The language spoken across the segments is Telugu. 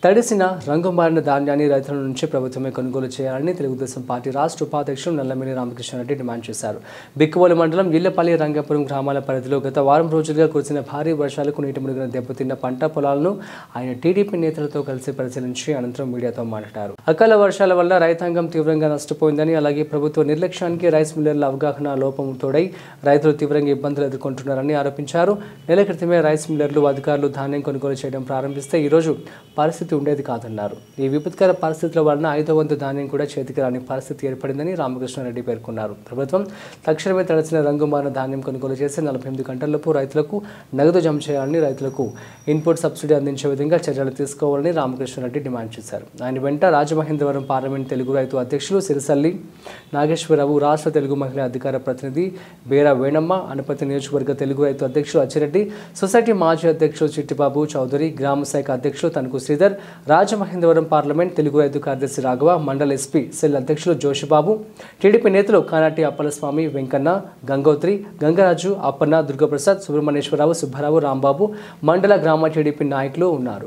తడిసిన రంగు మారిన ధాన్యాన్ని రైతుల నుంచి ప్రభుత్వమే కొనుగోలు చేయాలని తెలుగుదేశం పార్టీ రాష్ట్ర ఉపాధ్యక్షుడు నల్లమిని రామకృష్ణారెడ్డి డిమాండ్ చేశారు బిక్కువోలు మండలం ఇళ్లపల్లి రంగాపురం గ్రామాల పరిధిలో గత వారం రోజులుగా కురిసిన భారీ వర్షాలకు నీటి మునిగిన దెబ్బతిన్న పంట పొలాలను ఆయన టీడీపీ నేతలతో కలిసి పరిశీలించి అనంతరం మీడియాతో మాట్లాడారు అకాల వర్షాల వల్ల రైతాంగం తీవ్రంగా నష్టపోయిందని అలాగే ప్రభుత్వ నిర్లక్ష్యానికి రైస్ మిల్లర్ల అవగాహన లోపం తోడై రైతులు తీవ్రంగా ఇబ్బందులు ఎదుర్కొంటున్నారని ఆరోపించారు నెల క్రితమే రైస్ మిల్లర్లు అధికారులు ధాన్యం కొనుగోలు చేయడం ప్రారంభిస్తే ఈ రోజు పరిస్థితి ఉండేది కాదన్నారు ఈ విపత్కర పరిస్థితుల వలన ఐదో వంతు ధాన్యం కూడా చేతికి రాని పరిస్థితి ఏర్పడిందని రామకృష్ణారెడ్డి పేర్కొన్నారు ప్రభుత్వం తక్షణమే తడిసిన రంగు మారిన ధాన్యం కొనుగోలు చేసి నలభై ఎనిమిది గంటలలోపు రైతులకు నగదు జమ చేయాలని రైతులకు ఇన్పుట్ సబ్సిడీ అందించే విధంగా చర్యలు తీసుకోవాలని రామకృష్ణారెడ్డి డిమాండ్ చేశారు ఆయన వెంట రాజమహేంద్రవరం పార్లమెంట్ తెలుగు రైతు అధ్యక్షులు సిరిసల్లి నాగేశ్వరరావు రాష్ట్ర తెలుగు మహిళా అధికార ప్రతినిధి బేరా వేణమ్మ అనపతి నియోజకవర్గ తెలుగు రైతు అధ్యక్షులు అచ్చిరెడ్డి సొసైటీ మాజీ అధ్యక్షులు చిట్టిబాబు చౌదరి గ్రామ శాఖ అధ్యక్షులు తనకు శ్రీధర్ రాజమహేంద్రవరం పార్లమెంట్ తెలుగు రైతు కార్యదర్శి రాఘవ మండల ఎస్పీ సెల్ అధ్యక్షులు జోషిబాబు టీడీపీ నేతలు కానాటి అప్పలస్వామి వెంకన్న గంగోత్రి గంగరాజు అప్పన్న దుర్గప్రసాద్ సుబ్రహ్మణ్యేశ్వరరావు సుబ్బారావు రాంబాబు మండల గ్రామ టీడీపీ నాయకులు ఉన్నారు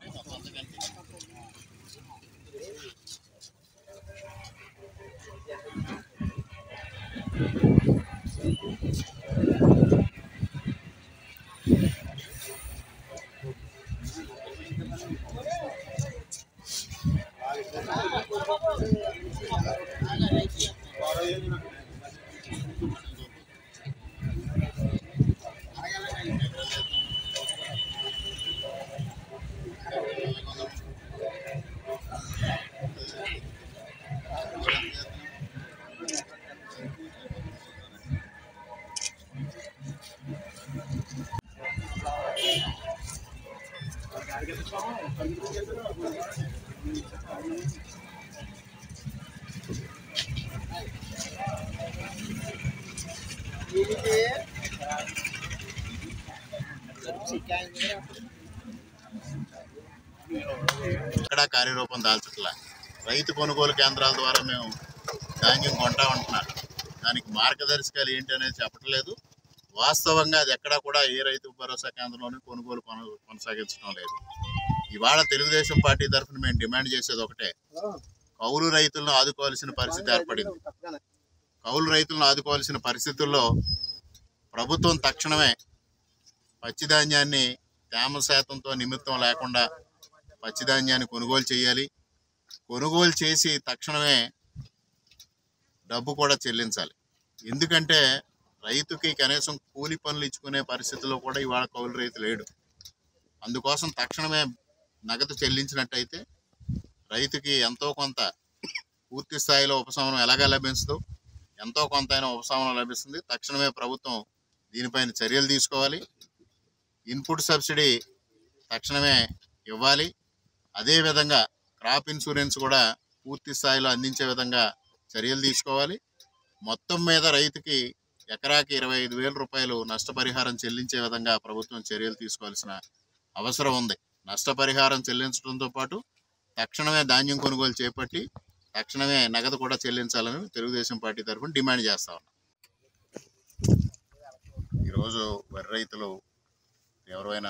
ఎక్కడా కార్యరూపం దాల్చట్లా రైతు కొనుగోలు కేంద్రాల ద్వారా మేము ధాన్యం కొంటా ఉంటున్నారు దానికి మార్గదర్శకాలు ఏంటి అనేది చెప్పట్లేదు వాస్తవంగా అది ఎక్కడా కూడా ఏ రైతు భరోసా కేంద్రంలోనూ కొనుగోలు కొన- కొనసాగించడం లేదు ఇవాళ తెలుగుదేశం పార్టీ తరఫున మేము డిమాండ్ చేసేది ఒకటే కౌలు రైతులను ఆదుకోవాల్సిన పరిస్థితి ఏర్పడింది కౌలు రైతులను ఆదుకోవాల్సిన పరిస్థితుల్లో ప్రభుత్వం తక్షణమే పచ్చిధాన్యాన్ని తేమ శాతంతో నిమిత్తం లేకుండా పచ్చిధాన్యాన్ని కొనుగోలు చేయాలి కొనుగోలు చేసి తక్షణమే డబ్బు కూడా చెల్లించాలి ఎందుకంటే రైతుకి కనీసం కూలి పనులు ఇచ్చుకునే పరిస్థితిలో కూడా ఇవాళ కౌలు రైతు లేడు అందుకోసం తక్షణమే నగదు చెల్లించినట్టయితే రైతుకి ఎంతో కొంత పూర్తి స్థాయిలో ఉపశమనం ఎలాగా లభించదు ఎంతో కొంత అయినా ఉపశమనం లభిస్తుంది తక్షణమే ప్రభుత్వం దీనిపైన చర్యలు తీసుకోవాలి ఇన్పుట్ సబ్సిడీ తక్షణమే ఇవ్వాలి అదేవిధంగా క్రాప్ ఇన్సూరెన్స్ కూడా పూర్తి స్థాయిలో అందించే విధంగా చర్యలు తీసుకోవాలి మొత్తం మీద రైతుకి ఎకరాకి ఇరవై ఐదు వేల రూపాయలు నష్టపరిహారం చెల్లించే విధంగా ప్రభుత్వం చర్యలు తీసుకోవాల్సిన అవసరం ఉంది నష్టపరిహారం చెల్లించడంతో పాటు తక్షణమే ధాన్యం కొనుగోలు చేపట్టి తక్షణమే నగదు కూడా చెల్లించాలని తెలుగుదేశం పార్టీ తరఫున డిమాండ్ చేస్తా ఉన్నాం ఈరోజు వరి రైతులు తీవ్రమైన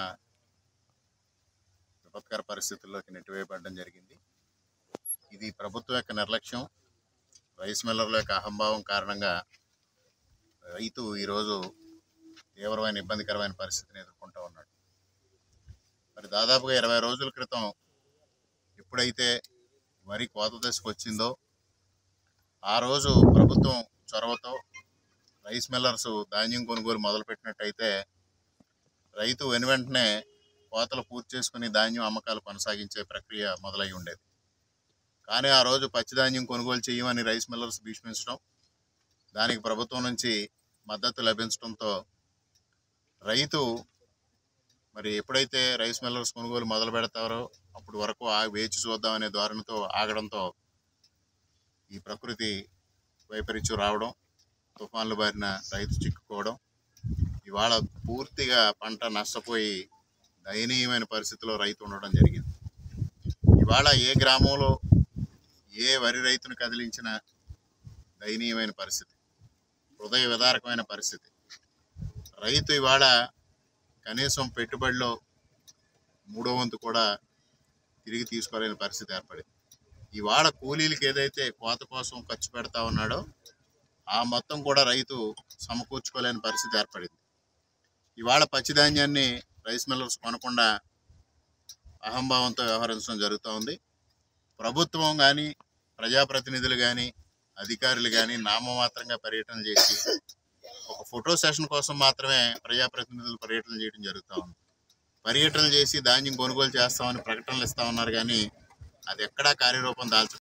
విపత్కర పరిస్థితుల్లోకి నెట్టివేయబడడం జరిగింది ఇది ప్రభుత్వం యొక్క నిర్లక్ష్యం రైస్ మిల్లర్ల యొక్క అహంభావం కారణంగా రైతు ఈరోజు తీవ్రమైన ఇబ్బందికరమైన పరిస్థితిని ఎదుర్కొంటూ ఉన్నాడు మరి దాదాపుగా ఇరవై రోజుల క్రితం ఎప్పుడైతే వరి కోత దశకు వచ్చిందో ఆ రోజు ప్రభుత్వం చొరవతో రైస్ మిల్లర్స్ ధాన్యం కొనుగోలు మొదలుపెట్టినట్టయితే రైతు వెను వెంటనే కోతలు పూర్తి చేసుకుని ధాన్యం అమ్మకాలు కొనసాగించే ప్రక్రియ మొదలై ఉండేది కానీ ఆ రోజు పచ్చిధాన్యం కొనుగోలు చేయమని రైస్ మిల్లర్స్ భీష్మించడం దానికి ప్రభుత్వం నుంచి మద్దతు లభించడంతో రైతు మరి ఎప్పుడైతే రైస్ మిల్లర్స్ కొనుగోలు మొదలు పెడతారో అప్పుడు వరకు ఆ వేచి చూద్దామనే ధోరణితో ఆగడంతో ఈ ప్రకృతి వైపరీత్యం రావడం తుఫాన్లు బారిన రైతు చిక్కుకోవడం ఇవాళ పూర్తిగా పంట నష్టపోయి దయనీయమైన పరిస్థితిలో రైతు ఉండడం జరిగింది ఇవాళ ఏ గ్రామంలో ఏ వరి రైతును కదిలించిన దయనీయమైన పరిస్థితి హృదయ విదారకమైన పరిస్థితి రైతు ఇవాళ కనీసం పెట్టుబడిలో మూడో వంతు కూడా తిరిగి తీసుకోలేని పరిస్థితి ఏర్పడింది ఇవాళ కూలీలకి ఏదైతే కోత కోసం ఖర్చు పెడతా ఉన్నాడో ఆ మొత్తం కూడా రైతు సమకూర్చుకోలేని పరిస్థితి ఏర్పడింది ఇవాళ పచ్చిధాన్యాన్ని రైస్ మిల్లర్స్ కొనకుండా అహంభావంతో వ్యవహరించడం జరుగుతూ ఉంది ప్రభుత్వం కానీ ప్రజాప్రతినిధులు కానీ అధికారులు కానీ నామమాత్రంగా పర్యటన చేసి ఒక ఫోటో సెషన్ కోసం మాత్రమే ప్రజాప్రతినిధులు పర్యటన చేయడం జరుగుతూ ఉంది పర్యటన చేసి ధాన్యం కొనుగోలు చేస్తామని ప్రకటనలు ఇస్తా ఉన్నారు కానీ అది ఎక్కడా కార్యరూపం దాల్చ